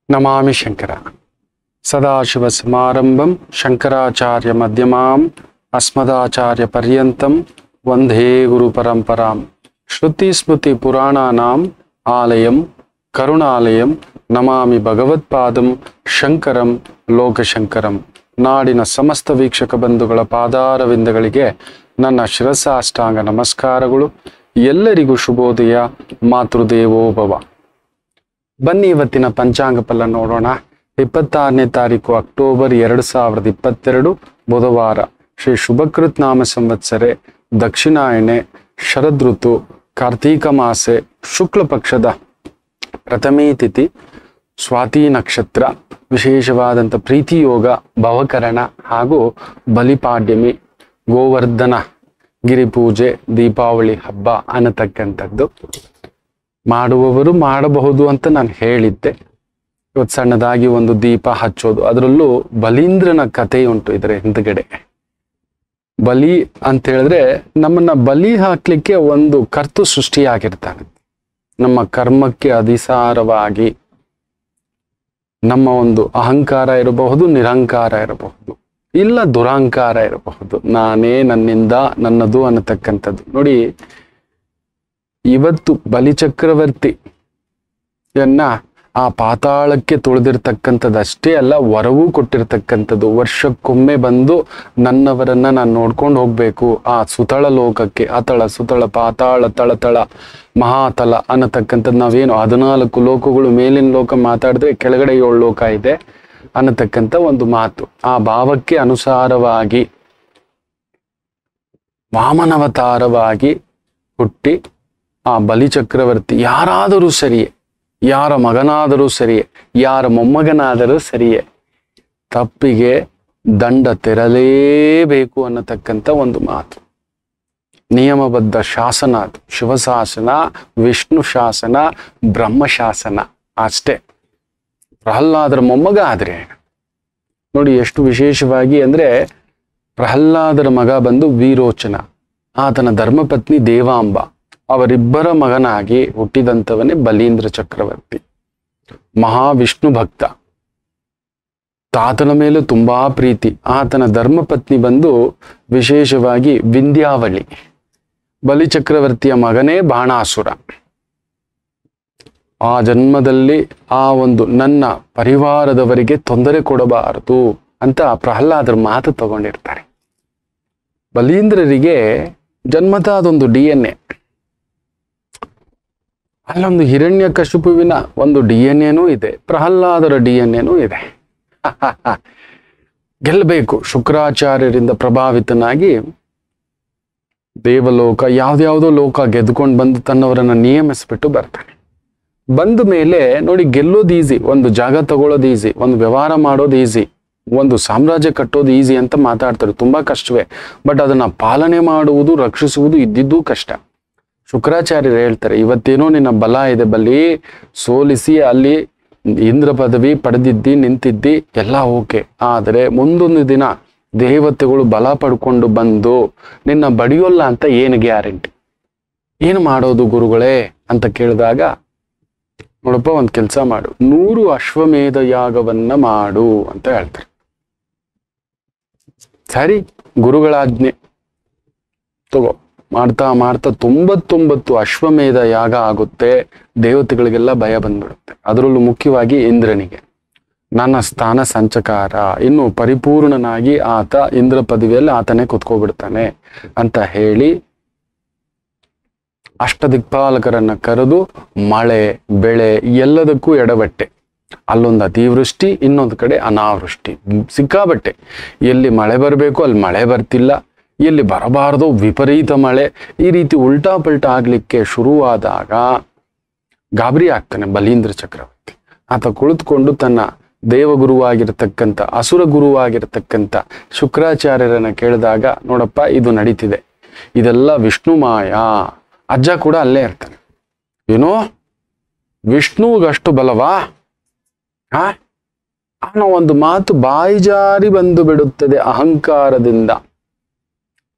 ನಮಾಮಿ ಶಂಕರ ಸದಾಶಿವಸಮಾರಂಭಂ ಶಂಕರಾಚಾರ್ಯ ಮಧ್ಯಮಾಂ ಅಸ್ಮದಾಚಾರ್ಯ ಪರ್ಯಂತಂ ವಂದೇ ಗುರು ಪರಂಪರಾಂ ಶ್ರುತಿ ಸ್ಮೃತಿ ಪುರಾಣಾನಾಂ ಆಲಯಂ ಕರುಣಾಲಯಂ ನಮಾಮಿ ಭಗವತ್ಪಾದಂ ಶಂಕರಂ ಲೋಕಶಂಕರಂ ನಾಡಿನ ಸಮಸ್ತ ವೀಕ್ಷಕ ಬಂಧುಗಳ ಪಾದಾರವಿಂದಗಳಿಗೆ ನನ್ನ ಶಿರಸಾಷ್ಟಾಂಗ ನಮಸ್ಕಾರಗಳು ಎಲ್ಲರಿಗೂ ಶುಭೋದಯ ಮಾತೃದೇವೋ ಭವ ಬನ್ನಿ ಇವತ್ತಿನ ಪಂಚಾಂಗ ಫಲ ನೋಡೋಣ ಇಪ್ಪತ್ತಾರನೇ ತಾರೀಕು ಅಕ್ಟೋಬರ್ ಎರಡು ಸಾವಿರದ ಇಪ್ಪತ್ತೆರಡು ಬುಧವಾರ ಶ್ರೀ ಶುಭಕೃತ್ ನಾಮ ಸಂವತ್ಸರೆ ದಕ್ಷಿಣಾಯಣೆ ಶರದ್ ಋತು ಕಾರ್ತೀಕ ಮಾಸೆ ಶುಕ್ಲ ಪಕ್ಷದ ಪ್ರಥಮೀ ತಿಥಿ ಸ್ವಾತಿ ನಕ್ಷತ್ರ ವಿಶೇಷವಾದಂಥ ಪ್ರೀತಿ ಯೋಗ ಭವಕರಣ ಹಾಗೂ ಬಲಿಪಾಡ್ಯಮಿ ಗೋವರ್ಧನ ಗಿರಿಪೂಜೆ ದೀಪಾವಳಿ ಹಬ್ಬ ಅನ್ನತಕ್ಕಂಥದ್ದು ಮಾಡುವವರು ಮಾಡಬಹುದು ಅಂತ ನಾನು ಹೇಳಿದ್ದೆ ಇವತ್ತು ಸಣ್ಣದಾಗಿ ಒಂದು ದೀಪ ಹಚ್ಚೋದು ಅದರಲ್ಲೂ ಬಲೀಂದ್ರನ ಕಥೆ ಉಂಟು ಇದರ ಹಿಂದ್ಗಡೆ ಬಲಿ ಅಂತ ಹೇಳಿದ್ರೆ ನಮ್ಮನ್ನ ಬಲಿ ಹಾಕ್ಲಿಕ್ಕೆ ಒಂದು ಕರ್ತು ಸೃಷ್ಟಿಯಾಗಿರ್ತಾನೆ ನಮ್ಮ ಕರ್ಮಕ್ಕೆ ಅಧಿಸಾರವಾಗಿ ನಮ್ಮ ಒಂದು ಅಹಂಕಾರ ಇರಬಹುದು ನಿರಹಂಕಾರ ಇರಬಹುದು ಇಲ್ಲ ದುರಹಂಕಾರ ಇರಬಹುದು ನಾನೇ ನನ್ನಿಂದ ನನ್ನದು ಅನ್ನತಕ್ಕಂಥದ್ದು ನೋಡಿ ಇವತ್ತು ಬಲಿಚಕ್ರವರ್ತಿಯನ್ನ ಆ ಪಾತಾಳಕ್ಕೆ ತುಳಿದಿರ್ತಕ್ಕಂಥದ್ದಷ್ಟೇ ಅಲ್ಲ ವರವೂ ಕೊಟ್ಟಿರ್ತಕ್ಕಂಥದ್ದು ವರ್ಷಕ್ಕೊಮ್ಮೆ ಬಂದು ನನ್ನವರನ್ನ ನಾನು ನೋಡ್ಕೊಂಡು ಹೋಗ್ಬೇಕು ಆ ಸುತಳ ಲೋಕಕ್ಕೆ ಅತಳ ಸುತಳ ಪಾತಾಳ ತಳತಳ ಮಹಾತಲ ಅನ್ನತಕ್ಕಂಥದ್ದು ನಾವೇನು ಹದಿನಾಲ್ಕು ಲೋಕಗಳು ಮೇಲಿನ ಲೋಕ ಮಾತಾಡಿದ್ರೆ ಕೆಳಗಡೆ ಏಳು ಲೋಕ ಇದೆ ಅನ್ನತಕ್ಕಂಥ ಒಂದು ಮಾತು ಆ ಭಾವಕ್ಕೆ ಅನುಸಾರವಾಗಿ ವಾಮನವತಾರವಾಗಿ ಹುಟ್ಟಿ ಆ ಬಲಿಚಕ್ರವರ್ತಿ ಯಾರಾದರೂ ಸರಿಯೇ ಯಾರ ಮಗನಾದರೂ ಸರಿಯೇ ಯಾರ ಮೊಮ್ಮಗನಾದರೂ ಸರಿಯೇ ತಪ್ಪಿಗೆ ದಂಡ ತೆರಲೇಬೇಕು ಅನ್ನತಕ್ಕಂಥ ಒಂದು ಮಾತು ನಿಯಮಬದ್ಧ ಶಾಸನ ಅದು ಶಿವಶಾಸನ ವಿಷ್ಣು ಶಾಸನ ಬ್ರಹ್ಮಶಾಸನ ಅಷ್ಟೇ ಪ್ರಹ್ಲಾದರ ಮೊಮ್ಮಗ ಆದ್ರೆ ನೋಡಿ ಎಷ್ಟು ವಿಶೇಷವಾಗಿ ಅಂದ್ರೆ ಪ್ರಹ್ಲಾದರ ಮಗ ಬಂದು ವೀರೋಚನ ಆತನ ಧರ್ಮಪತ್ನಿ ದೇವಾಂಬ ಅವರಿಬ್ಬರ ಮಗನಾಗಿ ಹುಟ್ಟಿದಂಥವನೇ ಬಲೀಂದ್ರ ಚಕ್ರವರ್ತಿ ಮಹಾವಿಷ್ಣು ಭಕ್ತ ತಾತನ ಮೇಲೆ ತುಂಬಾ ಪ್ರೀತಿ ಆತನ ಧರ್ಮಪತ್ನಿ ಬಂದು ವಿಶೇಷವಾಗಿ ವಿಂಧ್ಯಾವಳಿ ಬಲಿಚಕ್ರವರ್ತಿಯ ಮಗನೇ ಬಾಣಾಸುರ ಆ ಜನ್ಮದಲ್ಲಿ ಆ ಒಂದು ನನ್ನ ಪರಿವಾರದವರಿಗೆ ತೊಂದರೆ ಕೊಡಬಾರದು ಅಂತ ಪ್ರಹ್ಲಾದರ ಮಾತು ತಗೊಂಡಿರ್ತಾರೆ ಬಲೀಂದ್ರರಿಗೆ ಜನ್ಮತ ಅದೊಂದು ಡಿ ಎನ್ ಎ ಅಲ್ಲೊಂದು ಹಿರಣ್ಯ ಕಶುಪುವಿನ ಒಂದು ಡಿ ಎನ್ ಎನೂ ಇದೆ ಪ್ರಹ್ಲಾದರ ಡಿ ಎನ್ ಎನೂ ಇದೆ ಗೆಲ್ಲಬೇಕು ಶುಕ್ರಾಚಾರ್ಯರಿಂದ ಪ್ರಭಾವಿತನಾಗಿ ದೇವಲೋಕ ಯಾವ್ದ್ಯಾವ್ದೋ ಲೋಕ ಗೆದ್ಕೊಂಡು ಬಂದು ತನ್ನವರನ್ನ ನಿಯಮಿಸ್ಬಿಟ್ಟು ಬರ್ತಾನೆ ಬಂದ ಮೇಲೆ ನೋಡಿ ಗೆಲ್ಲೋದು ಈಸಿ ಒಂದು ಜಾಗ ತಗೊಳ್ಳೋದು ಈಸಿ ಒಂದು ವ್ಯವಹಾರ ಮಾಡೋದು ಈಸಿ ಒಂದು ಸಾಮ್ರಾಜ್ಯ ಕಟ್ಟೋದು ಈಸಿ ಅಂತ ಮಾತಾಡ್ತಾರೆ ತುಂಬಾ ಕಷ್ಟವೇ ಬಟ್ ಅದನ್ನ ಪಾಲನೆ ಮಾಡುವುದು ರಕ್ಷಿಸುವುದು ಇದ್ದಿದ್ದೂ ಕಷ್ಟ ಶುಕ್ರಾಚಾರ್ಯರು ಹೇಳ್ತಾರೆ ಇವತ್ತೇನೋ ನಿನ್ನ ಬಲ ಇದೆ ಬಲಿ ಸೋಲಿಸಿ ಅಲ್ಲಿ ಇಂದ್ರ ಪದವಿ ಪಡೆದಿದ್ದಿ ನಿಂತಿದ್ದಿ ಎಲ್ಲ ಓಕೆ ಆದರೆ ಮುಂದೊಂದು ದಿನ ದೇವತೆಗಳು ಬಲ ಪಡ್ಕೊಂಡು ಬಂದು ನಿನ್ನ ಬಡಿಯೋಲ್ಲ ಅಂತ ಏನು ಗ್ಯಾರಂಟಿ ಏನು ಮಾಡೋದು ಗುರುಗಳೇ ಅಂತ ಕೇಳಿದಾಗ ನೋಡಪ್ಪ ಒಂದು ಕೆಲಸ ಮಾಡು ನೂರು ಅಶ್ವಮೇಧ ಯಾಗವನ್ನ ಮಾಡು ಅಂತ ಹೇಳ್ತಾರೆ ಸರಿ ಗುರುಗಳಾಜ್ಞೆ ತಗೋ ಮಾಡ್ತಾ ಮಾಡ್ತಾ ತೊಂಬತ್ತೊಂಬತ್ತು ಅಶ್ವಮೇಧ ಯಾಗ ಆಗುತ್ತೆ ದೇವತೆಗಳಿಗೆಲ್ಲ ಭಯ ಬಂದ್ಬಿಡುತ್ತೆ ಅದರಲ್ಲೂ ಮುಖ್ಯವಾಗಿ ಇಂದ್ರನಿಗೆ ನನ್ನ ಸ್ಥಾನ ಸಂಚಕಾರ ಇನ್ನು ಪರಿಪೂರ್ಣನಾಗಿ ಆತ ಇಂದ್ರ ಪದವಿಯಲ್ಲಿ ಆತನೇ ಕುತ್ಕೋಬಿಡ್ತಾನೆ ಅಂತ ಹೇಳಿ ಅಷ್ಟದಿಕ್ಪಾಲಕರನ್ನ ಕರೆದು ಮಳೆ ಬೆಳೆ ಎಲ್ಲದಕ್ಕೂ ಎಡಬಟ್ಟೆ ಅಲ್ಲೊಂದು ಅತಿವೃಷ್ಟಿ ಇನ್ನೊಂದು ಕಡೆ ಅನಾವೃಷ್ಟಿ ಸಿಕ್ಕಾಬಟ್ಟೆ ಎಲ್ಲಿ ಮಳೆ ಬರಬೇಕು ಅಲ್ಲಿ ಮಳೆ ಬರ್ತಿಲ್ಲ ಎಲ್ಲಿ ಬರಬಾರದು ವಿಪರೀತ ಮಳೆ ಈ ರೀತಿ ಉಲ್ಟಾ ಪಲ್ಟಾ ಆಗ್ಲಿಕ್ಕೆ ಶುರುವಾದಾಗ ಗಾಬರಿ ಆಗ್ತಾನೆ ಬಲೀಂದ್ರ ಚಕ್ರವರ್ತಿ ಆತ ಕುಳಿತುಕೊಂಡು ತನ್ನ ದೇವಗುರುವಾಗಿರ್ತಕ್ಕಂಥ ಅಸುರ ಗುರುವಾಗಿರ್ತಕ್ಕಂಥ ಶುಕ್ರಾಚಾರ್ಯರನ್ನ ಕೇಳಿದಾಗ ನೋಡಪ್ಪ ಇದು ನಡೀತಿದೆ ಇದೆಲ್ಲ ವಿಷ್ಣು ಮಾಯಾ ಅಜ್ಜ ಕೂಡ ಅಲ್ಲೇ ಇರ್ತಾನೆ ಏನೋ ವಿಷ್ಣುವಿಗಷ್ಟು ಬಲವಾ ಆ ಅನ್ನೋ ಒಂದು ಮಾತು ಬಾಯಿ ಜಾರಿ ಬಂದು ಬಿಡುತ್ತದೆ ಅಹಂಕಾರದಿಂದ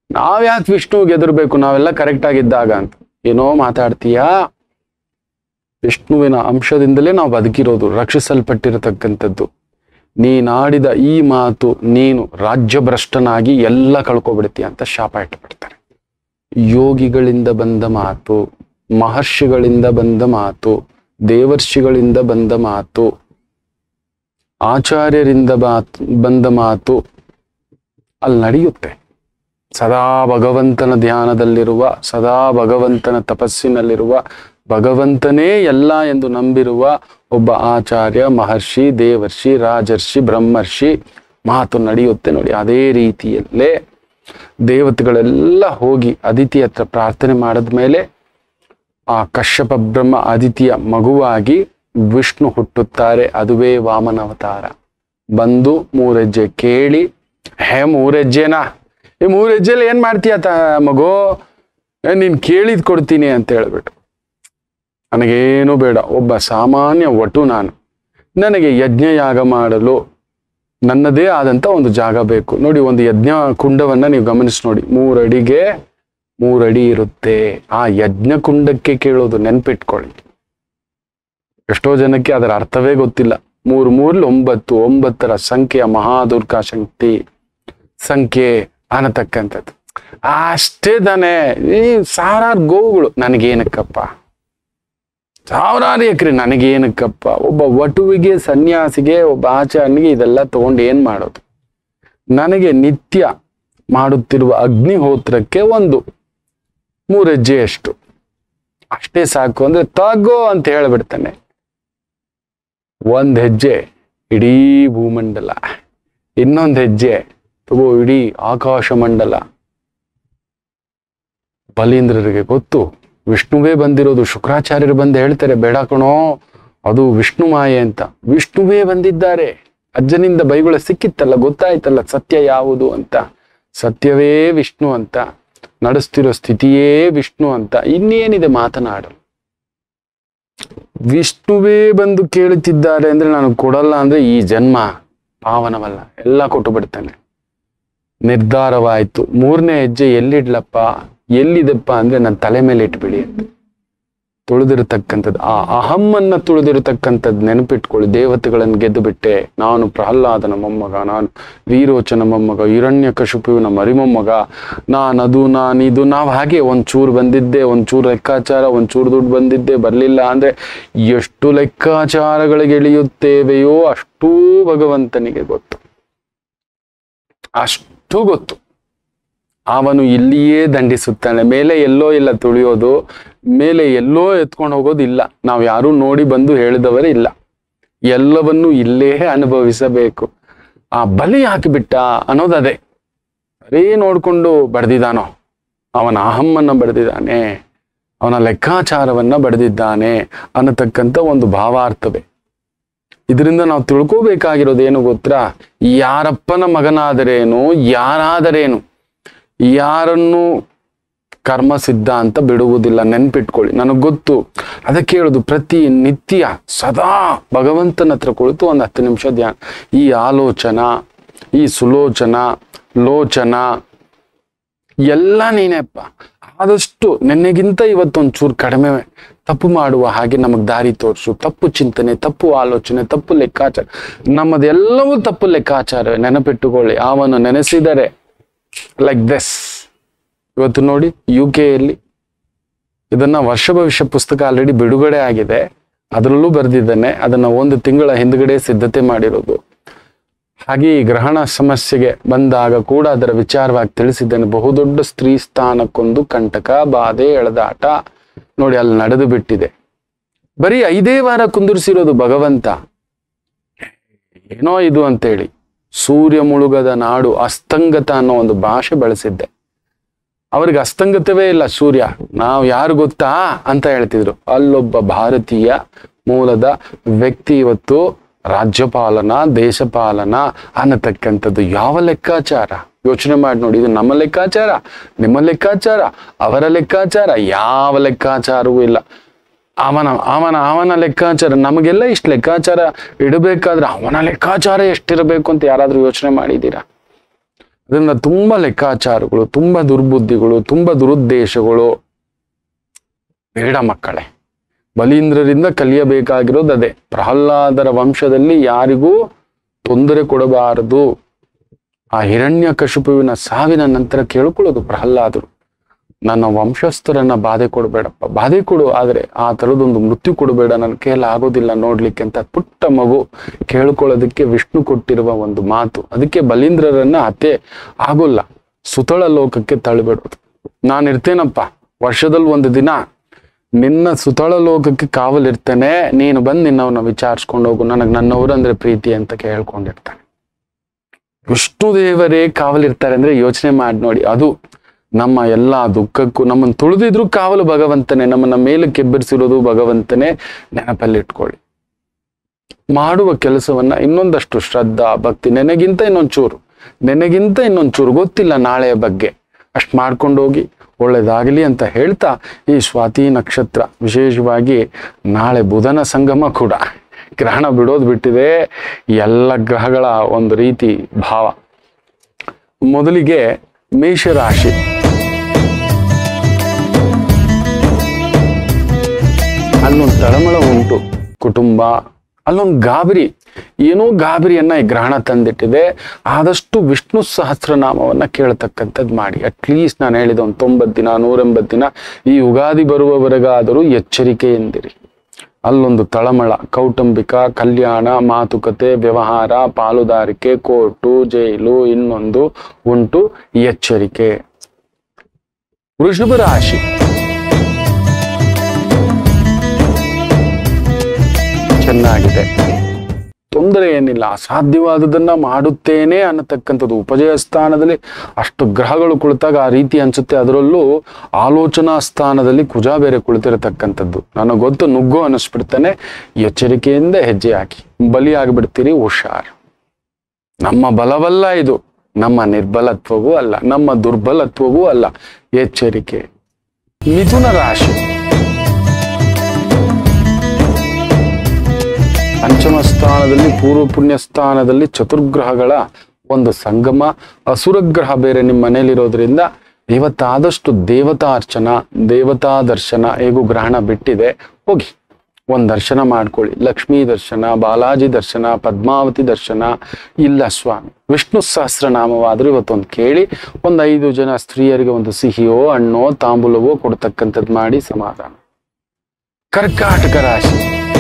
ನಾವ್ಯಾಕೆ ವಿಷ್ಣುವಿಗೆ ಎದುರ್ಬೇಕು ನಾವೆಲ್ಲ ಕರೆಕ್ಟ್ ಆಗಿದ್ದಾಗ ಅಂತ ಏನೋ ಮಾತಾಡ್ತೀಯಾ ವಿಷ್ಣುವಿನ ಅಂಶದಿಂದಲೇ ನಾವು ಬದುಕಿರೋದು ರಕ್ಷಿಸಲ್ಪಟ್ಟಿರತಕ್ಕಂಥದ್ದು ನೀನಾಡಿದ ಈ ಮಾತು ನೀನು ರಾಜ್ಯಭ್ರಷ್ಟನಾಗಿ ಎಲ್ಲ ಕಳ್ಕೊಬಿಡ್ತೀಯ ಅಂತ ಶಾಪ ಇಟ್ಟುಬಿಡ್ತಾರೆ ಯೋಗಿಗಳಿಂದ ಬಂದ ಮಾತು ಮಹರ್ಷಿಗಳಿಂದ ಬಂದ ಮಾತು ದೇವರ್ಷಿಗಳಿಂದ ಬಂದ ಮಾತು ಆಚಾರ್ಯರಿಂದ ಬಾತ್ ಬಂದ ಮಾತು ಅಲ್ಲಿ ನಡೆಯುತ್ತೆ ಸದಾ ಭಗವಂತನ ಧ್ಯಾನದಲ್ಲಿರುವ ಸದಾ ಭಗವಂತನ ತಪಸ್ಸಿನಲ್ಲಿರುವ ಭಗವಂತನೇ ಎಲ್ಲ ಎಂದು ನಂಬಿರುವ ಒಬ್ಬ ಆಚಾರ್ಯ ಮಹರ್ಷಿ ದೇವರ್ಷಿ ರಾಜರ್ಷಿ ಬ್ರಹ್ಮರ್ಷಿ ಮಾತು ನಡೆಯುತ್ತೆ ನೋಡಿ ಅದೇ ರೀತಿಯಲ್ಲೇ ದೇವತೆಗಳೆಲ್ಲ ಹೋಗಿ ಅದಿತಿ ಹತ್ರ ಪ್ರಾರ್ಥನೆ ಮಾಡಿದ್ಮೇಲೆ ಆ ಕಶ್ಯಪ ಬ್ರಹ್ಮ ಅದಿತಿಯ ಮಗುವಾಗಿ ವಿಷ್ಣು ಹುಟ್ಟುತ್ತಾರೆ ಅದುವೇ ವಾಮನ ಅವತಾರ ಬಂದು ಮೂರೆಜ್ಜೆ ಕೇಳಿ ಹೇ ಮೂರೆಜ್ಜೆನಾ ಈ ಮೂರೆಜ್ಜೆಲಿ ಏನ್ ಮಾಡ್ತೀಯ ತ ಮಗು ಏ, ನೀನ್ ಕೇಳಿದ್ ಕೊಡ್ತೀನಿ ಅಂತ ಹೇಳ್ಬಿಟ್ಟು ನನಗೇನು ಬೇಡ ಒಬ್ಬ ಸಾಮಾನ್ಯ ವಟು ನಾನು ನನಗೆ ಯಜ್ಞ ಯಾಗ ಮಾಡಲು ನನ್ನದೇ ಆದಂತ ಒಂದು ಜಾಗ ಬೇಕು ನೋಡಿ ಒಂದು ಯಜ್ಞ ಕುಂಡವನ್ನ ನೀವು ಗಮನಿಸಿ ನೋಡಿ ಮೂರಡಿಗೆ ಮೂರಡಿ ಇರುತ್ತೆ ಆ ಯಜ್ಞ ಕುಂಡಕ್ಕೆ ಕೇಳೋದು ನೆನ್ಪಿಟ್ಕೊಳ್ಳಿ ಎಷ್ಟೋ ಜನಕ್ಕೆ ಅದರ ಅರ್ಥವೇ ಗೊತ್ತಿಲ್ಲ ಮೂರು ಮೂರ್ಲಿ ಒಂಬತ್ತು ಒಂಬತ್ತರ ಸಂಖ್ಯೆಯ ಮಹಾದುರ್ಗಾ ಶಕ್ತಿ ಸಂಖ್ಯೆ ಅನ್ನತಕ್ಕಂಥದ್ದು ಅಷ್ಟೇ ತಾನೇ ಈ ಸಾವಿರಾರು ಗೋವುಗಳು ನನಗೇನಕ್ಕಪ್ಪ ಸಾವಿರಾರು ಎಕರೆ ನನಗೇನಕ್ಕಪ್ಪ ಒಬ್ಬ ವಟುವಿಗೆ ಸನ್ಯಾಸಿಗೆ ಒಬ್ಬ ಆಚಾರ್ಯನಿಗೆ ಇದೆಲ್ಲ ತಗೊಂಡು ಏನ್ ಮಾಡೋದು ನನಗೆ ನಿತ್ಯ ಮಾಡುತ್ತಿರುವ ಅಗ್ನಿಹೋತ್ರಕ್ಕೆ ಒಂದು ಮೂರು ಹೆಜ್ಜೆಯಷ್ಟು ಅಷ್ಟೇ ಸಾಕು ಅಂದ್ರೆ ತಗೋ ಅಂತ ಹೇಳ್ಬಿಡ್ತಾನೆ ಒಂದ್ ಹೆಜ್ಜೆ ಇಡೀ ಭೂಮಂಡಲ ಇನ್ನೊಂದ್ ಹೆಜ್ಜೆ ತಗೋ ಇಡೀ ಆಕಾಶ ಮಂಡಲ ಬಲೀಂದ್ರರಿಗೆ ಗೊತ್ತು ವಿಷ್ಣುವೇ ಬಂದಿರೋದು ಶುಕ್ರಾಚಾರ್ಯರು ಬಂದು ಹೇಳ್ತಾರೆ ಬೇಡ ಕಣೋ ಅದು ವಿಷ್ಣು ಮಾಯೆ ಅಂತ ವಿಷ್ಣುವೇ ಬಂದಿದ್ದಾರೆ ಅಜ್ಜನಿಂದ ಬೈಗುಳ ಸಿಕ್ಕಿತ್ತಲ್ಲ ಗೊತ್ತಾಯ್ತಲ್ಲ ಸತ್ಯ ಯಾವುದು ಅಂತ ಸತ್ಯವೇ ವಿಷ್ಣು ಅಂತ ನಡೆಸ್ತಿರೋ ಸ್ಥಿತಿಯೇ ವಿಷ್ಣು ಅಂತ ಇನ್ನೇನಿದೆ ಮಾತನಾಡಲು ವಿಷ್ಣುವೇ ಬಂದು ಕೇಳುತ್ತಿದ್ದಾರೆ ಅಂದ್ರೆ ನಾನು ಕೊಡಲ್ಲ ಅಂದ್ರೆ ಈ ಜನ್ಮ ಪಾವನವಲ್ಲ ಎಲ್ಲ ಕೊಟ್ಟು ಬಿಡ್ತಾನೆ ನಿರ್ಧಾರವಾಯ್ತು ಮೂರನೇ ಹೆಜ್ಜೆ ಎಲ್ಲಿಡ್ಲಪ್ಪ ಎಲ್ಲಿದೆಪ್ಪ ಅಂದ್ರೆ ನನ್ನ ತಲೆ ಮೇಲೆ ಇಟ್ಬಿಡಿ ಅಂತ ತುಳಿದಿರತಕ್ಕಂಥದ್ದು ಆ ಅಹಮ್ಮನ್ನ ತುಳಿದಿರತಕ್ಕಂಥದ್ದು ನೆನಪಿಟ್ಕೊಳ್ಳಿ ದೇವತೆಗಳನ್ನು ಗೆದ್ದು ಬಿಟ್ಟೆ ನಾನು ಪ್ರಹ್ಲಾದನ ಮೊಮ್ಮಗ ನಾನು ವೀರೋಚನ ಮೊಮ್ಮಗ ಹಿರಣ್ಯ ಕಶುಪುವಿನ ಮರಿಮೊಮ್ಮಗ ನಾನು ಅದು ನಾನು ಇದು ನಾವು ಹಾಗೆ ಒಂಚೂರು ಬಂದಿದ್ದೆ ಒಂಚೂರು ಲೆಕ್ಕಾಚಾರ ಒಂಚೂರು ದುಡ್ಡು ಬಂದಿದ್ದೆ ಬರಲಿಲ್ಲ ಅಂದ್ರೆ ಎಷ್ಟು ಲೆಕ್ಕಾಚಾರಗಳಿಗೆ ಇಳಿಯುತ್ತೇವೆಯೋ ಅಷ್ಟೂ ಭಗವಂತನಿಗೆ ಗೊತ್ತು ಅಷ್ಟು ಗೊತ್ತು ಅವನು ಇಲ್ಲಿಯೇ ದಂಡಿಸುತ್ತಾನೆ ಮೇಲೆ ಎಲ್ಲೋ ಇಲ್ಲ ತುಳಿಯೋದು ಮೇಲೆ ಎಲ್ಲೋ ಎತ್ಕೊಂಡು ಹೋಗೋದು ಇಲ್ಲ ನಾವು ಯಾರೂ ನೋಡಿ ಬಂದು ಹೇಳಿದವರೇ ಇಲ್ಲ ಎಲ್ಲವನ್ನು ಇಲ್ಲೇ ಅನುಭವಿಸಬೇಕು ಆ ಬಲಿ ಹಾಕಿಬಿಟ್ಟ ಅನ್ನೋದದೇ ಬರೀ ನೋಡ್ಕೊಂಡು ಬಡ್ದಿದ್ದಾನೋ ಅವನ ಅಹಮ್ಮನ್ನ ಬಡ್ದಿದ್ದಾನೆ ಅವನ ಲೆಕ್ಕಾಚಾರವನ್ನ ಬಡ್ದಿದ್ದಾನೆ ಅನ್ನತಕ್ಕಂಥ ಒಂದು ಭಾವಾರ್ಥವೇ ಇದರಿಂದ ನಾವು ತಿಳ್ಕೋಬೇಕಾಗಿರೋದು ಏನು ಗೊತ್ತಾ ಯಾರಪ್ಪನ ಮಗನಾದರೇನು ಯಾರಾದರೇನು ಯಾರನ್ನು ಕರ್ಮ ಸಿದ್ಧ ಅಂತ ಬಿಡುವುದಿಲ್ಲ ನೆನ್ಪಿಟ್ಕೊಳ್ಳಿ ನನಗೆ ಗೊತ್ತು ಅದಕ್ಕೆ ಹೇಳುದು ಪ್ರತಿ ನಿತ್ಯ ಸದಾ ಭಗವಂತನ ಹತ್ರ ಕುಳಿತು ಒಂದು ಹತ್ತು ನಿಮಿಷ ಧ್ಯಾನ ಈ ಆಲೋಚನ ಈ ಸುಲೋಚನ ಲೋಚನ ಎಲ್ಲ ನೀನೇಪ್ಪ ಆದಷ್ಟು ನಿನ್ನೆಗಿಂತ ಇವತ್ತೊಂದು ಚೂರು ಕಡಿಮೆ ತಪ್ಪು ಮಾಡುವ ಹಾಗೆ ನಮಗೆ ದಾರಿ ತೋರಿಸು ತಪ್ಪು ಚಿಂತನೆ ತಪ್ಪು ಆಲೋಚನೆ ತಪ್ಪು ಲೆಕ್ಕಾಚಾರ ನಮ್ಮದೆಲ್ಲವೂ ತಪ್ಪು ಲೆಕ್ಕಾಚಾರ ನೆನಪಿಟ್ಟುಕೊಳ್ಳಿ ಅವನು ನೆನೆಸಿದರೆ ಲೈಕ್ ದಿಸ್ ಇವತ್ತು ನೋಡಿ ಯು ಕೆಯಲ್ಲಿ ಇದನ್ನ ವರ್ಷ ಭವಿಷ್ಯ ಪುಸ್ತಕ ಆಲ್ರೆಡಿ ಬಿಡುಗಡೆ ಆಗಿದೆ ಅದರಲ್ಲೂ ಬರೆದಿದ್ದಾನೆ ಅದನ್ನ ಒಂದು ತಿಂಗಳ ಹಿಂದ್ಗಡೆ ಸಿದ್ಧತೆ ಮಾಡಿರೋದು ಹಾಗೆ ಈ ಗ್ರಹಣ ಸಮಸ್ಯೆಗೆ ಬಂದಾಗ ಕೂಡ ಅದರ ವಿಚಾರವಾಗಿ ತಿಳಿಸಿದ್ದೇನೆ ಬಹುದೊಡ್ಡ ಸ್ತ್ರೀ ಸ್ಥಾನಕ್ಕೊಂದು ಕಂಟಕ ಬಾಧೆ ಎಳೆದಾಟ ನೋಡಿ ಅಲ್ಲಿ ನಡೆದು ಬಿಟ್ಟಿದೆ ಬರೀ ಐದೇ ವಾರ ಕುಂದಿರಿಸಿರೋದು ಭಗವಂತ ಏನೋ ಇದು ಅಂತೇಳಿ ಸೂರ್ಯ ಮುಳುಗದ ನಾಡು ಅಸ್ತಂಗತ ಅನ್ನೋ ಒಂದು ಭಾಷೆ ಬಳಸಿದ್ದೆ ಅವ್ರಿಗೆ ಅಸ್ತಂಗತವೇ ಇಲ್ಲ ಸೂರ್ಯ ನಾವು ಯಾರು ಗೊತ್ತಾ ಅಂತ ಹೇಳ್ತಿದ್ರು ಅಲ್ಲೊಬ್ಬ ಭಾರತೀಯ ಮೂಲದ ವ್ಯಕ್ತಿ ಇವತ್ತು ರಾಜ್ಯಪಾಲನ ದೇಶಪಾಲನ ಅನ್ನತಕ್ಕಂಥದ್ದು ಯಾವ ಲೆಕ್ಕಾಚಾರ ಯೋಚನೆ ಮಾಡಿ ನೋಡಿ ಇದು ನಮ್ಮ ಲೆಕ್ಕಾಚಾರ ನಿಮ್ಮ ಲೆಕ್ಕಾಚಾರ ಅವರ ಲೆಕ್ಕಾಚಾರ ಯಾವ ಲೆಕ್ಕಾಚಾರವೂ ಇಲ್ಲ ಅವನ ಅವನ ಅವನ ಲೆಕ್ಕಾಚಾರ ನಮಗೆಲ್ಲ ಇಷ್ಟು ಲೆಕ್ಕಾಚಾರ ಇಡಬೇಕಾದ್ರೆ ಅವನ ಲೆಕ್ಕಾಚಾರ ಎಷ್ಟಿರಬೇಕು ಅಂತ ಯಾರಾದ್ರೂ ಯೋಚನೆ ಮಾಡಿದ್ದೀರಾ ಅದರಿಂದ ತುಂಬಾ ಲೆಕ್ಕಾಚಾರಗಳು ತುಂಬಾ ದುರ್ಬುದ್ಧಿಗಳು ತುಂಬಾ ದುರುದ್ದೇಶಗಳು ಬೇಡ ಮಕ್ಕಳೇ ಬಲೀಂದ್ರರಿಂದ ಕಲಿಯಬೇಕಾಗಿರೋದು ಅದೇ ಪ್ರಹ್ಲಾದರ ವಂಶದಲ್ಲಿ ಯಾರಿಗೂ ತೊಂದರೆ ಕೊಡಬಾರದು ಆ ಹಿರಣ್ಯ ಕಶುಪುವಿನ ಸಾವಿನ ನಂತರ ಕೇಳ್ಕೊಳ್ಳೋದು ಪ್ರಹ್ಲಾದರು ನನ್ನ ವಂಶಸ್ಥರನ್ನ ಬಾಧೆ ಕೊಡಬೇಡಪ್ಪ ಬಾಧೆ ಕೊಡು ಆದ್ರೆ ಆ ತರದೊಂದು ಮೃತ್ಯು ಕೊಡಬೇಡ ನನ್ನ ಕೈಯಲ್ಲಿ ಆಗೋದಿಲ್ಲ ನೋಡ್ಲಿಕ್ಕೆ ಅಂತ ಪುಟ್ಟ ಮಗು ಕೇಳ್ಕೊಳ್ಳೋದಕ್ಕೆ ವಿಷ್ಣು ಕೊಟ್ಟಿರುವ ಒಂದು ಮಾತು ಅದಕ್ಕೆ ಬಲೀಂದ್ರರನ್ನ ಹತ್ಯೆ ಆಗೋಲ್ಲ ಸುತಳ ಲೋಕಕ್ಕೆ ತಳ್ಳಿಬಿಡೋದು ನಾನು ಇರ್ತೇನಪ್ಪ ವರ್ಷದಲ್ಲಿ ಒಂದು ದಿನ ನಿನ್ನ ಸುತಳ ಲೋಕಕ್ಕೆ ಕಾವಲಿರ್ತೇನೆ ನೀನು ಬಂದು ನಿನ್ನವನ್ನ ವಿಚಾರಿಸ್ಕೊಂಡು ಹೋಗು ನನಗೆ ನನ್ನವರು ಅಂದ್ರೆ ಪ್ರೀತಿ ಅಂತ ಕೇಳ್ಕೊಂಡಿರ್ತಾನೆ ವಿಷ್ಣು ದೇವರೇ ಕಾವಲಿರ್ತಾರೆ ಅಂದ್ರೆ ಯೋಚನೆ ಮಾಡಿ ನೋಡಿ ಅದು ನಮ್ಮ ಎಲ್ಲಾ ದುಃಖಕ್ಕೂ ನಮ್ಮನ್ನು ತುಳಿದಿದ್ರು ಕಾವಲು ಭಗವಂತನೇ ನಮ್ಮನ್ನ ಮೇಲೆ ಕೆಬ್ಬರಿಸಿರೋದು ಭಗವಂತನೇ ನೆನಪಲ್ಲಿಟ್ಕೊಳ್ಳಿ ಮಾಡುವ ಕೆಲಸವನ್ನ ಇನ್ನೊಂದಷ್ಟು ಶ್ರದ್ಧಾ ಭಕ್ತಿ ನೆನಗಿಂತ ಇನ್ನೊಂದ್ ಚೂರು ನೆನಗಿಂತ ಇನ್ನೊಂದ್ ಚೂರು ಗೊತ್ತಿಲ್ಲ ನಾಳೆಯ ಬಗ್ಗೆ ಅಷ್ಟು ಮಾಡ್ಕೊಂಡು ಹೋಗಿ ಒಳ್ಳೇದಾಗಲಿ ಅಂತ ಹೇಳ್ತಾ ಈ ಸ್ವಾತಿ ನಕ್ಷತ್ರ ವಿಶೇಷವಾಗಿ ನಾಳೆ ಬುಧನ ಸಂಗಮ ಕೂಡ ಗ್ರಹಣ ಬಿಡೋದು ಬಿಟ್ಟಿದೆ ಎಲ್ಲ ಗ್ರಹಗಳ ಒಂದು ರೀತಿ ಭಾವ ಮೊದಲಿಗೆ ಮೇಷರಾಶಿ ಅಲ್ಲೊಂದು ತಳಮಳ ಉಂಟು ಕುಟುಂಬ ಅಲ್ಲೊಂದು ಗಾಬರಿ ಏನೋ ಗಾಬರಿಯನ್ನ ಈ ಗ್ರಹಣ ತಂದಿಟ್ಟಿದೆ ಆದಷ್ಟು ವಿಷ್ಣು ಸಹಸ್ರನಾಮವನ್ನ ಕೇಳತಕ್ಕಂಥದ್ದು ಮಾಡಿ ಅಟ್ಲೀಸ್ಟ್ ನಾನು ಹೇಳಿದ ಒಂದು ತೊಂಬತ್ತು ದಿನ ನೂರೆಂಬತ್ತು ದಿನ ಈ ಯುಗಾದಿ ಬರುವವರೆಗಾದರೂ ಎಚ್ಚರಿಕೆ ಎಂದಿರಿ ಅಲ್ಲೊಂದು ತಳಮಳ ಕೌಟುಂಬಿಕ ಕಲ್ಯಾಣ ಮಾತುಕತೆ ವ್ಯವಹಾರ ಪಾಲುದಾರಿಕೆ ಕೋರ್ಟು ಜೈಲು ಇನ್ನೊಂದು ಉಂಟು ಎಚ್ಚರಿಕೆ ವೃಷಭ ರಾಶಿ ಚೆನ್ನಾಗಿದೆ ತೊಂದರೆ ಏನಿಲ್ಲ ಅಸಾಧ್ಯವಾದದನ್ನ ಮಾಡುತ್ತೇನೆ ಅನ್ನತಕ್ಕಂಥದ್ದು ಉಪಜಯ ಸ್ಥಾನದಲ್ಲಿ ಅಷ್ಟು ಗ್ರಹಗಳು ಕುಳಿತಾಗ ಆ ರೀತಿ ಅನ್ಸುತ್ತೆ ಅದರಲ್ಲೂ ಆಲೋಚನಾ ಸ್ಥಾನದಲ್ಲಿ ಕುಜ ಬೇರೆ ಕುಳಿತಿರತಕ್ಕಂಥದ್ದು ನನಗೆ ಗೊತ್ತು ನುಗ್ಗು ಅನ್ನಿಸ್ಬಿಡ್ತಾನೆ ಎಚ್ಚರಿಕೆಯಿಂದ ಹೆಜ್ಜೆ ಹಾಕಿ ಬಲಿ ಆಗಿಬಿಡ್ತೀರಿ ಹುಷಾರ್ ನಮ್ಮ ಬಲವಲ್ಲ ಇದು ನಮ್ಮ ನಿರ್ಬಲತ್ವವೂ ಅಲ್ಲ ನಮ್ಮ ದುರ್ಬಲತ್ವವೂ ಅಲ್ಲ ಎಚ್ಚರಿಕೆ ಮಿಥುನ ರಾಶಿ ಪಂಚಮ ಸ್ಥಾನದಲ್ಲಿ ಪೂರ್ವ ಪುಣ್ಯ ಸ್ಥಾನದಲ್ಲಿ ಚತುರ್ಗ್ರಹಗಳ ಒಂದು ಸಂಗಮ ಅಸುರಗ್ರಹ ಬೇರೆ ನಿಮ್ಮ ಮನೇಲಿರೋದ್ರಿಂದ ಇವತ್ತಾದಷ್ಟು ದೇವತಾ ಅರ್ಚನ ದೇವತಾ ದರ್ಶನ ಹೇಗೂ ಗ್ರಹಣ ಬಿಟ್ಟಿದೆ ಹೋಗಿ ಒಂದು ದರ್ಶನ ಮಾಡ್ಕೊಳ್ಳಿ ಲಕ್ಷ್ಮೀ ದರ್ಶನ ಬಾಲಾಜಿ ದರ್ಶನ ಪದ್ಮಾವತಿ ದರ್ಶನ ಇಲ್ಲ ಸ್ವಾಮಿ ವಿಷ್ಣು ಸಹಸ್ರನಾಮವಾದ್ರೂ ಇವತ್ತೊಂದು ಕೇಳಿ ಒಂದು ಐದು ಜನ ಸ್ತ್ರೀಯರಿಗೆ ಒಂದು ಸಿಹಿಯೋ ಹಣ್ಣೋ ತಾಂಬೂಲವೋ ಕೊಡ್ತಕ್ಕಂಥದ್ದು ಮಾಡಿ ಸಮಾಧಾನ ಕರ್ಕಾಟಕ ರಾಶಿ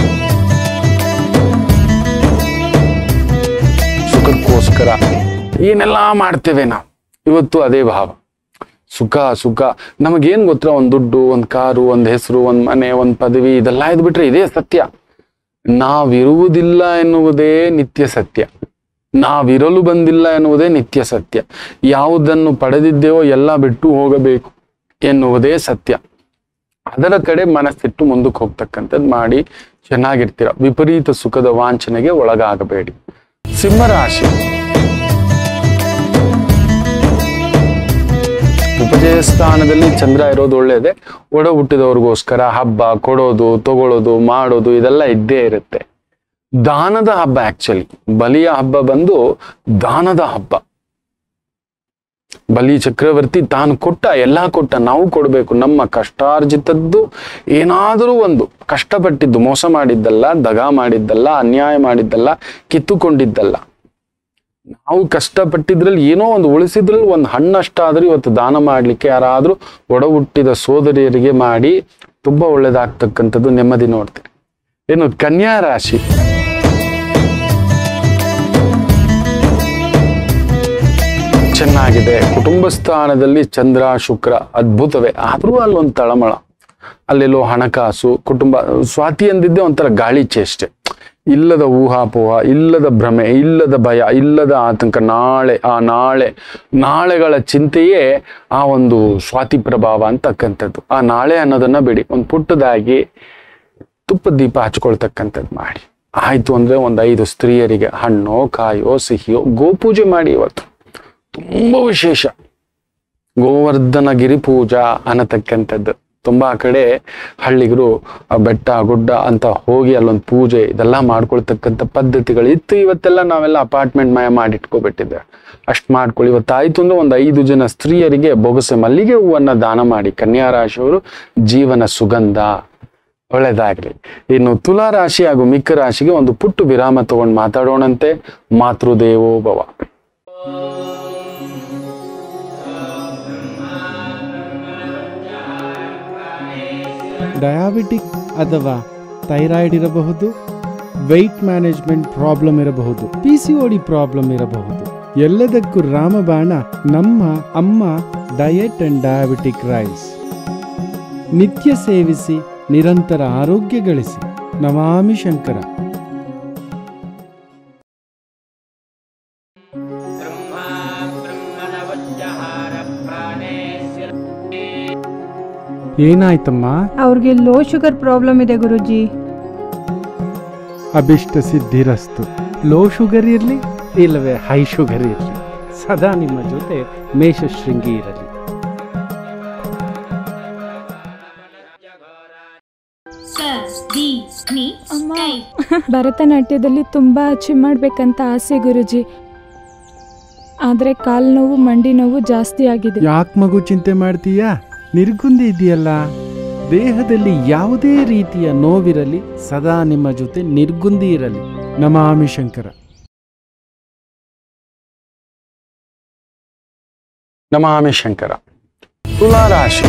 ಸುಖಕ್ಕೋಸ್ಕರ ಏನೆಲ್ಲ ಮಾಡ್ತೇವೆ ನಾವು ಇವತ್ತು ಅದೇ ಭಾವ ಸುಖ ಸುಖ ನಮಗೇನ್ ಗೊತ್ತಾ ಒಂದ್ ದುಡ್ಡು ಒಂದ್ ಕಾರು ಒಂದ್ ಹೆಸರು ಒಂದ್ ಮನೆ ಒಂದ್ ಪದವಿ ಇದೆಲ್ಲ ಇದ್ಬಿಟ್ರೆ ಇದೇ ಸತ್ಯ ನಾವಿರುವುದಿಲ್ಲ ಎನ್ನುವುದೇ ನಿತ್ಯ ಸತ್ಯ ನಾವಿರಲು ಬಂದಿಲ್ಲ ಎನ್ನುವುದೇ ನಿತ್ಯ ಸತ್ಯ ಯಾವುದನ್ನು ಪಡೆದಿದ್ದೇವೋ ಎಲ್ಲ ಬಿಟ್ಟು ಹೋಗಬೇಕು ಎನ್ನುವುದೇ ಸತ್ಯ ಅದರ ಕಡೆ ಮನಸ್ಸಿಟ್ಟು ಮುಂದಕ್ಕೆ ಹೋಗ್ತಕ್ಕಂಥದ್ದು ಮಾಡಿ ಚೆನ್ನಾಗಿರ್ತೀರ ವಿಪರೀತ ಸುಖದ ವಾಂಛನೆಗೆ ಒಳಗಾಗಬೇಡಿ ಸಿಂಹರಾಶಿ ಉಪಜಯ ಸ್ಥಾನದಲ್ಲಿ ಚಂದ್ರ ಇರೋದು ಒಳ್ಳೇದೆ ಒಡ ಹುಟ್ಟಿದವ್ರಿಗೋಸ್ಕರ ಹಬ್ಬ ಕೊಡೋದು ತಗೊಳ್ಳೋದು ಮಾಡೋದು ಇದೆಲ್ಲ ಇದ್ದೇ ಇರುತ್ತೆ ದಾನದ ಹಬ್ಬ ಆಕ್ಚುಲಿ ಬಲಿಯ ಹಬ್ಬ ಬಂದು ದಾನದ ಹಬ್ಬ ಬಲಿ ಚಕ್ರವರ್ತಿ ತಾನು ಕೊಟ್ಟ ಎಲ್ಲಾ ಕೊಟ್ಟ ನಾವು ಕೊಡಬೇಕು ನಮ್ಮ ಕಷ್ಟಾರ್ಜಿತದ್ದು ಏನಾದರೂ ಒಂದು ಕಷ್ಟಪಟ್ಟಿದ್ದು ಮೋಸ ಮಾಡಿದ್ದಲ್ಲ ದಗ ಮಾಡಿದ್ದಲ್ಲ ಅನ್ಯಾಯ ಮಾಡಿದ್ದಲ್ಲ ಕಿತ್ತುಕೊಂಡಿದ್ದಲ್ಲ ನಾವು ಕಷ್ಟಪಟ್ಟಿದ್ರಲ್ಲಿ ಏನೋ ಒಂದು ಉಳಿಸಿದ್ರಲ್ಲಿ ಒಂದು ಹಣ್ಣಷ್ಟಾದ್ರೂ ಇವತ್ತು ದಾನ ಮಾಡ್ಲಿಕ್ಕೆ ಯಾರಾದ್ರೂ ಒಡ ಹುಟ್ಟಿದ ಸೋದರಿಯರಿಗೆ ಮಾಡಿ ತುಂಬಾ ಒಳ್ಳೇದಾಗ್ತಕ್ಕಂಥದ್ದು ನೆಮ್ಮದಿ ನೋಡ್ತೀರಿ ಏನು ಕನ್ಯಾ ರಾಶಿ ಚೆನ್ನಾಗಿದೆ ಕುಟುಂಬ ಸ್ಥಾನದಲ್ಲಿ ಚಂದ್ರ ಶುಕ್ರ ಅದ್ಭುತವೇ ಆದ್ರೂ ಅಲ್ಲೊಂದು ತಳಮಳ ಅಲ್ಲೆಲ್ಲೋ ಹಣಕಾಸು ಕುಟುಂಬ ಸ್ವಾತಿ ಅಂದಿದ್ದೆ ಒಂಥರ ಗಾಳಿ ಚೇಷ್ಟೆ ಇಲ್ಲದ ಊಹಾಪೋಹ ಇಲ್ಲದ ಭ್ರಮೆ ಇಲ್ಲದ ಭಯ ಇಲ್ಲದ ಆತಂಕ ನಾಳೆ ಆ ನಾಳೆ ನಾಳೆಗಳ ಚಿಂತೆಯೇ ಆ ಒಂದು ಸ್ವಾತಿ ಪ್ರಭಾವ ಅಂತಕ್ಕಂಥದ್ದು ಆ ನಾಳೆ ಅನ್ನೋದನ್ನ ಬಿಡಿ ಒಂದು ಪುಟ್ಟದಾಗಿ ತುಪ್ಪದ ದೀಪ ಹಚ್ಕೊಳ್ತಕ್ಕಂಥದ್ದು ಮಾಡಿ ಆಯ್ತು ಅಂದ್ರೆ ಒಂದು ಐದು ಸ್ತ್ರೀಯರಿಗೆ ಹಣ್ಣೋ ಕಾಯೋ ಸಿಹಿಯೋ ಗೋಪೂಜೆ ಮಾಡಿ ಇವತ್ತು ತುಂಬಾ ವಿಶೇಷ ಗೋವರ್ಧನಗಿರಿ ಪೂಜಾ ಅನ್ನತಕ್ಕಂಥದ್ದು ತುಂಬಾ ಕಡೆ ಹಳ್ಳಿಗರು ಆ ಬೆಟ್ಟ ಗುಡ್ಡ ಅಂತ ಹೋಗಿ ಅಲ್ಲೊಂದು ಪೂಜೆ ಇದೆಲ್ಲ ಮಾಡ್ಕೊಳ್ತಕ್ಕಂಥ ಪದ್ಧತಿಗಳು ಇತ್ತು ಇವತ್ತೆಲ್ಲ ನಾವೆಲ್ಲ ಅಪಾರ್ಟ್ಮೆಂಟ್ ಮಯ ಮಾಡಿಟ್ಕೊಬಿಟ್ಟಿದ್ದೆ ಅಷ್ಟು ಮಾಡ್ಕೊಳ್ಳಿ ಇವತ್ತಾಯ್ತು ಅಂದ್ರೆ ಒಂದು ಐದು ಜನ ಸ್ತ್ರೀಯರಿಗೆ ಬೊಗಸೆ ಮಲ್ಲಿಗೆ ಹೂವನ್ನ ದಾನ ಮಾಡಿ ಕನ್ಯಾ ರಾಶಿಯವರು ಜೀವನ ಸುಗಂಧ ಒಳ್ಳೆಯದಾಗಲಿ ಇನ್ನು ತುಲಾ ರಾಶಿ ಹಾಗೂ ಮಿಕ್ಕ ರಾಶಿಗೆ ಒಂದು ಪುಟ್ಟು ವಿರಾಮ ತಗೊಂಡು ಮಾತಾಡೋಣಂತೆ ಮಾತೃದೇವೋ ಭವ ಡಯಾಬಿಟಿಕ್ ಅಥವಾ ಥೈರಾಯ್ಡ್ ಇರಬಹುದು ವೆಯ್ಟ್ ಮ್ಯಾನೇಜ್ಮೆಂಟ್ ಪ್ರಾಬ್ಲಮ್ ಇರಬಹುದು ಪಿ ಸಿ ಡಿ ಪ್ರಾಬ್ಲಮ್ ಇರಬಹುದು ಎಲ್ಲದಕ್ಕೂ ರಾಮಬಾಣ ನಮ್ಮ ಅಮ್ಮ ಡಯಟ್ ಅಂಡ್ ಡಯಾಬಿಟಿಕ್ ರೈಸ್ ನಿತ್ಯ ಸೇವಿಸಿ ನಿರಂತರ ಆರೋಗ್ಯ ಗಳಿಸಿ ನಮಾಮಿ ಶಂಕರ ಏನಾಯ್ತಮ್ಮ ಅವ್ರಿಗೆ ಲೋ ಶುಗರ್ ಪ್ರಾಬ್ಲಮ್ ಇದೆ ಗುರುಜಿ ಅಭಿಷ್ಟ ಸಿದ್ಧಿರಸ್ತು ಲೋ ಶುಗರ್ ಇರಲಿ ಇಲ್ಲವೇ ಹೈ ಶುಗರ್ ಇರಲಿ ಸದಾ ನಿಮ್ಮ ಜೊತೆ ಮೇಷಶೃಂಗಿ ಇರಲಿ ಸ ದಿ ನಿ ಅಮ್ಮ ಕೈ ಭರತನಾಟ್ಯದಲ್ಲಿ ತುಂಬ ಅಚೀವ್ ಮಾಡ್ಬೇಕಂತ ಆಸೆ ಗುರುಜಿ ಆದರೆ ಕಾಲು ನೋವು ಮಂಡಿ ನೋವು ಜಾಸ್ತಿ ಆಗಿದೆ ಯಾಕೆ ಮಗು ಚಿಂತೆ ಮಾಡ್ತೀಯಾ ನಿರ್ಗುಂದಿ ಇದೆಯಲ್ಲ ದೇಹದಲ್ಲಿ ಯಾವುದೇ ರೀತಿಯ ನೋವಿರಲಿ ಸದಾ ನಿಮ್ಮ ಜೊತೆ ನಿರ್ಗುಂದಿ ಇರಲಿ ನಮಾಮಿ ಶಂಕರ ನಮಾಮಿ ಶಂಕರ ತುಲಾ ರಾಶಿ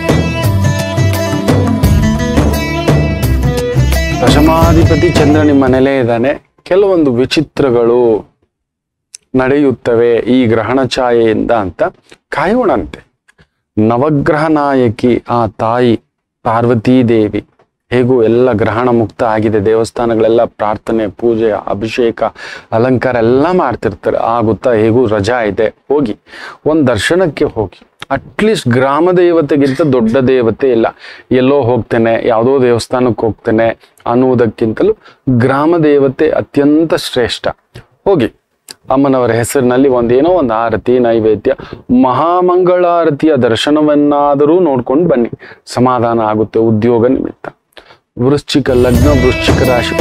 ದಶಮಾಧಿಪತಿ ಚಂದ್ರ ನಿಮ್ಮ ನೆಲೆ ಇದ್ದಾನೆ ಕೆಲವೊಂದು ವಿಚಿತ್ರಗಳು ನಡೆಯುತ್ತವೆ ಈ ಗ್ರಹಣ ಛಾಯೆಯಿಂದ ಅಂತ ಕಾಯೋಣಂತೆ ನವಗ್ರಹ ನಾಯಕಿ ಆ ತಾಯಿ ಪಾರ್ವತೀ ದೇವಿ ಹೇಗೂ ಎಲ್ಲ ಗ್ರಹಣ ಮುಕ್ತ ಆಗಿದೆ ದೇವಸ್ಥಾನಗಳೆಲ್ಲ ಪ್ರಾರ್ಥನೆ ಪೂಜೆ ಅಭಿಷೇಕ ಅಲಂಕಾರ ಎಲ್ಲ ಮಾಡ್ತಿರ್ತಾರೆ ಆಗುತ್ತಾ ಹೇಗೂ ರಜಾ ಇದೆ ಹೋಗಿ ಒಂದು ದರ್ಶನಕ್ಕೆ ಹೋಗಿ ಅಟ್ಲೀಸ್ಟ್ ಗ್ರಾಮ ದೇವತೆಗಿಂತ ದೊಡ್ಡ ದೇವತೆ ಇಲ್ಲ ಎಲ್ಲೋ ಹೋಗ್ತೇನೆ ಯಾವುದೋ ದೇವಸ್ಥಾನಕ್ಕೆ ಹೋಗ್ತೇನೆ ಅನ್ನುವುದಕ್ಕಿಂತಲೂ ಗ್ರಾಮ ದೇವತೆ ಅತ್ಯಂತ ಶ್ರೇಷ್ಠ ಹೋಗಿ ಅಮ್ಮನವರ ಹೆಸರಿನಲ್ಲಿ ಒಂದೇನೋ ಒಂದು ಆರತಿ ನೈವೇದ್ಯ ಮಹಾಮಂಗಳಾರತಿಯ ದರ್ಶನವನ್ನಾದರೂ ನೋಡ್ಕೊಂಡು ಬನ್ನಿ ಸಮಾಧಾನ ಆಗುತ್ತೆ ಉದ್ಯೋಗ ನಿಮಿತ್ತ ವೃಶ್ಚಿಕ ಲಗ್ನ ವೃಶ್ಚಿಕ ರಾಶಿ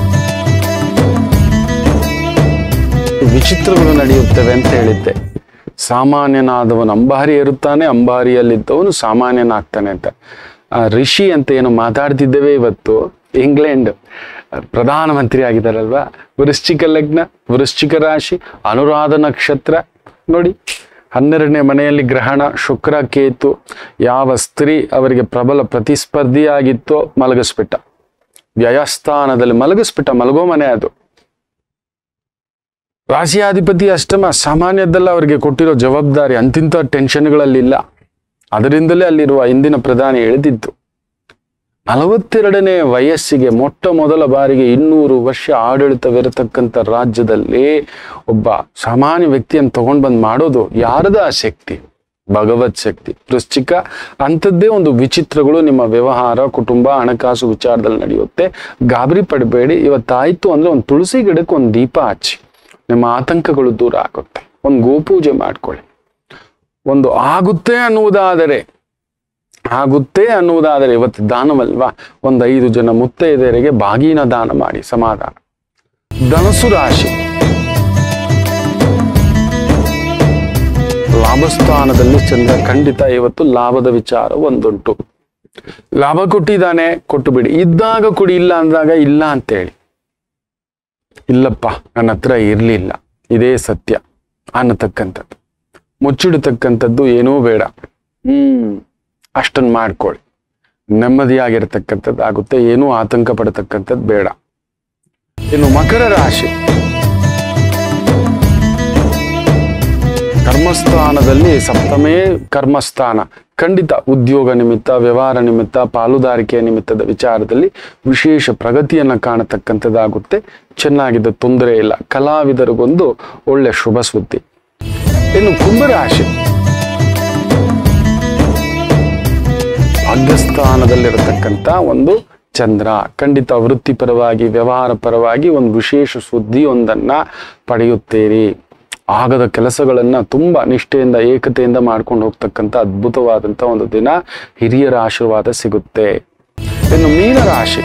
ವಿಚಿತ್ರಗಳು ನಡೆಯುತ್ತವೆ ಅಂತ ಹೇಳಿದ್ದೆ ಸಾಮಾನ್ಯನಾದವನು ಅಂಬಾರಿ ಇರುತ್ತಾನೆ ಅಂಬಾರಿಯಲ್ಲಿದ್ದವನು ಸಾಮಾನ್ಯನಾಗ್ತಾನೆ ಅಂತ ಆ ರಿಷಿ ಅಂತ ಏನು ಮಾತಾಡ್ತಿದ್ದೇವೆ ಇವತ್ತು ಇಂಗ್ಲೆಂಡ್ ಪ್ರಧಾನಮಂತ್ರಿ ಆಗಿದ್ದಾರಲ್ವಾ ವೃಶ್ಚಿಕ ಲಗ್ನ ವೃಶ್ಚಿಕ ರಾಶಿ ಅನುರಾಧ ನಕ್ಷತ್ರ ನೋಡಿ ಹನ್ನೆರಡನೇ ಮನೆಯಲ್ಲಿ ಗ್ರಹಣ ಶುಕ್ರ ಕೇತು ಯಾವ ಸ್ತ್ರೀ ಅವರಿಗೆ ಪ್ರಬಲ ಪ್ರತಿಸ್ಪರ್ಧಿಯಾಗಿತ್ತೋ ಮಲಗಿಸ್ಬಿಟ್ಟ ವ್ಯಯಸ್ಥಾನದಲ್ಲಿ ಮಲಗಿಸ್ಬಿಟ್ಟ ಮಲಗೋ ಮನೆ ಅದು ರಾಶಿಯಾಧಿಪತಿ ಅಷ್ಟಮ ಸಾಮಾನ್ಯದ್ದಲ್ಲ ಅವರಿಗೆ ಕೊಟ್ಟಿರೋ ಜವಾಬ್ದಾರಿ ಅಂತಿಂತ ಟೆನ್ಷನ್ಗಳಲ್ಲಿಲ್ಲ ಅದರಿಂದಲೇ ಅಲ್ಲಿರುವ ಇಂದಿನ ಪ್ರಧಾನಿ ಎಳೆದಿದ್ದು ನಲವತ್ತೆರಡನೇ ವಯಸ್ಸಿಗೆ ಮೊಟ್ಟ ಮೊದಲ ಬಾರಿಗೆ ಇನ್ನೂರು ವರ್ಷ ಆಡಳಿತವಿರತಕ್ಕಂಥ ರಾಜ್ಯದಲ್ಲಿ ಒಬ್ಬ ಸಾಮಾನ್ಯ ವ್ಯಕ್ತಿಯನ್ನು ತಗೊಂಡ್ ಬಂದ್ ಮಾಡೋದು ಯಾರದ ಆ ಶಕ್ತಿ ಭಗವತ್ ಶಕ್ತಿ ವೃಶ್ಚಿಕ ಅಂಥದ್ದೇ ಒಂದು ವಿಚಿತ್ರಗಳು ನಿಮ್ಮ ವ್ಯವಹಾರ ಕುಟುಂಬ ಹಣಕಾಸು ವಿಚಾರದಲ್ಲಿ ನಡೆಯುತ್ತೆ ಗಾಬರಿ ಪಡಬೇಡಿ ಇವತ್ತಾಯ್ತು ಅಂದ್ರೆ ಒಂದು ತುಳಸಿ ಗಿಡಕ್ಕೆ ಒಂದು ದೀಪ ಹಚ್ಚಿ ನಿಮ್ಮ ಆತಂಕಗಳು ದೂರ ಆಗುತ್ತೆ ಒಂದು ಗೋಪೂಜೆ ಮಾಡ್ಕೊಳ್ಳಿ ಒಂದು ಆಗುತ್ತೆ ಅನ್ನುವುದಾದರೆ ಆಗುತ್ತೆ ಅನ್ನುವುದಾದರೆ ಇವತ್ತು ದಾನವಲ್ವಾ ಒಂದು ಐದು ಜನ ಮುತ್ತೈದೆಯರಿಗೆ ಬಾಗಿನ ದಾನ ಮಾಡಿ ಸಮಾಧಾನ ಧನಸು ರಾಶಿ ಲಾಭಸ್ಥಾನದಲ್ಲಿ ಚಂದ್ರ ಖಂಡಿತ ಇವತ್ತು ಲಾಭದ ವಿಚಾರ ಒಂದುಂಟು ಲಾಭ ಕೊಟ್ಟಿದ್ದಾನೆ ಕೊಟ್ಟು ಬಿಡಿ ಇದ್ದಾಗ ಕೊಡಿ ಇಲ್ಲ ಅಂದಾಗ ಇಲ್ಲ ಅಂತೇಳಿ ಇಲ್ಲಪ್ಪ ನನ್ನ ಹತ್ರ ಇರಲಿಲ್ಲ ಇದೇ ಸತ್ಯ ಅನ್ನತಕ್ಕಂಥದ್ದು ಮುಚ್ಚಿಡತಕ್ಕಂಥದ್ದು ಏನೂ ಬೇಡ ಹ್ಮ್ ಅಷ್ಟನ್ನು ಮಾಡ್ಕೊಳ್ಳಿ ನೆಮ್ಮದಿಯಾಗಿರ್ತಕ್ಕಂಥದ್ದು ಆಗುತ್ತೆ ಏನೂ ಆತಂಕ ಪಡತಕ್ಕಂಥದ್ದು ಬೇಡ ಇನ್ನು ಮಕರ ರಾಶಿ ಕರ್ಮಸ್ಥಾನದಲ್ಲಿ ಸಪ್ತಮೇ ಕರ್ಮಸ್ಥಾನ ಖಂಡಿತ ಉದ್ಯೋಗ ನಿಮಿತ್ತ ವ್ಯವಹಾರ ನಿಮಿತ್ತ ಪಾಲುದಾರಿಕೆಯ ನಿಮಿತ್ತದ ವಿಚಾರದಲ್ಲಿ ವಿಶೇಷ ಪ್ರಗತಿಯನ್ನ ಕಾಣತಕ್ಕಂಥದ್ದಾಗುತ್ತೆ ಚೆನ್ನಾಗಿದೆ ತೊಂದರೆ ಇಲ್ಲ ಕಲಾವಿದರಿಗೊಂದು ಒಳ್ಳೆ ಶುಭ ಸುದ್ದಿ ಇನ್ನು ಕುಂಭರಾಶಿ ಭಾಗ್ಯಸ್ಥಾನದಲ್ಲಿರತಕ್ಕಂಥ ಒಂದು ಚಂದ್ರ ಖಂಡಿತ ವೃತ್ತಿಪರವಾಗಿ ವ್ಯವಹಾರ ಪರವಾಗಿ ಒಂದು ವಿಶೇಷ ಸುದ್ದಿಯೊಂದನ್ನ ಪಡೆಯುತ್ತೀರಿ ಆಗದ ಕೆಲಸಗಳನ್ನ ತುಂಬಾ ನಿಷ್ಠೆಯಿಂದ ಏಕತೆಯಿಂದ ಮಾಡ್ಕೊಂಡು ಹೋಗ್ತಕ್ಕಂಥ ಅದ್ಭುತವಾದಂಥ ಒಂದು ದಿನ ಹಿರಿಯರ ಆಶೀರ್ವಾದ ಸಿಗುತ್ತೆ ಇನ್ನು ಮೀನರಾಶಿ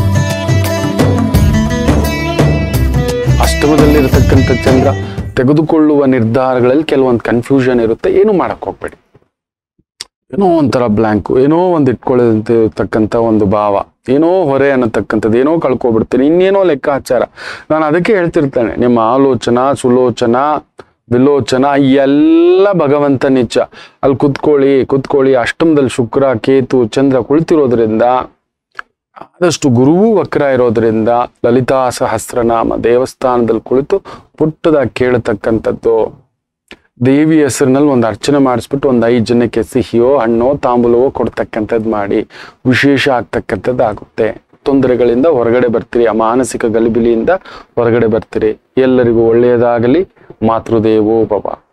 ಅಷ್ಟಮದಲ್ಲಿರತಕ್ಕಂಥ ಚಂದ್ರ ತೆಗೆದುಕೊಳ್ಳುವ ನಿರ್ಧಾರಗಳಲ್ಲಿ ಕೆಲವೊಂದು ಕನ್ಫ್ಯೂಷನ್ ಇರುತ್ತೆ ಏನು ಮಾಡಕ್ ಹೋಗ್ಬೇಡಿ ಏನೋ ಒಂಥರ ಬ್ಲ್ಯಾಂಕು ಏನೋ ಒಂದು ಇಟ್ಕೊಳ್ಳತಕ್ಕಂಥ ಒಂದು ಭಾವ ಏನೋ ಹೊರೆ ಅನ್ನತಕ್ಕಂಥದ್ದು ಏನೋ ಕಳ್ಕೊಬಿಡ್ತೀನಿ ಇನ್ನೇನೋ ಲೆಕ್ಕಾಚಾರ ನಾನು ಅದಕ್ಕೆ ಹೇಳ್ತಿರ್ತೇನೆ ನಿಮ್ಮ ಆಲೋಚನಾ ಸುಲೋಚನಾ ವಿಲೋಚನ ಎಲ್ಲ ಭಗವಂತ ನಿಚ್ಚ ಅಲ್ಲಿ ಕುತ್ಕೊಳ್ಳಿ ಕುತ್ಕೊಳ್ಳಿ ಅಷ್ಟಮದಲ್ಲಿ ಶುಕ್ರ ಕೇತು ಚಂದ್ರ ಕುಳಿತಿರೋದ್ರಿಂದ ಆದಷ್ಟು ಗುರುವು ವಕ್ರ ಇರೋದ್ರಿಂದ ಲಲಿತಾ ಸಹಸ್ರನಾಮ ದೇವಸ್ಥಾನದಲ್ಲಿ ಕುಳಿತು ಪುಟ್ಟದಾಗಿ ಕೇಳತಕ್ಕಂಥದ್ದು ದೇವಿ ಹೆಸರಿನಲ್ಲಿ ಒಂದು ಅರ್ಚನೆ ಮಾಡಿಸ್ಬಿಟ್ಟು ಒಂದು ಐದು ಜನಕ್ಕೆ ಸಿಹಿಯೋ ಹಣ್ಣೋ ತಾಂಬೂಲವೋ ಕೊಡ್ತಕ್ಕಂಥದ್ದು ಮಾಡಿ ವಿಶೇಷ ಆಗ್ತಕ್ಕಂಥದ್ದು ಆಗುತ್ತೆ ತೊಂದರೆಗಳಿಂದ ಹೊರಗಡೆ ಬರ್ತೀರಿ ಆ ಮಾನಸಿಕ ಗಲಿಬಿಲಿಯಿಂದ ಹೊರಗಡೆ ಬರ್ತೀರಿ ಎಲ್ಲರಿಗೂ ಒಳ್ಳೆಯದಾಗಲಿ ಮಾತೃದೇವೋ ಭವ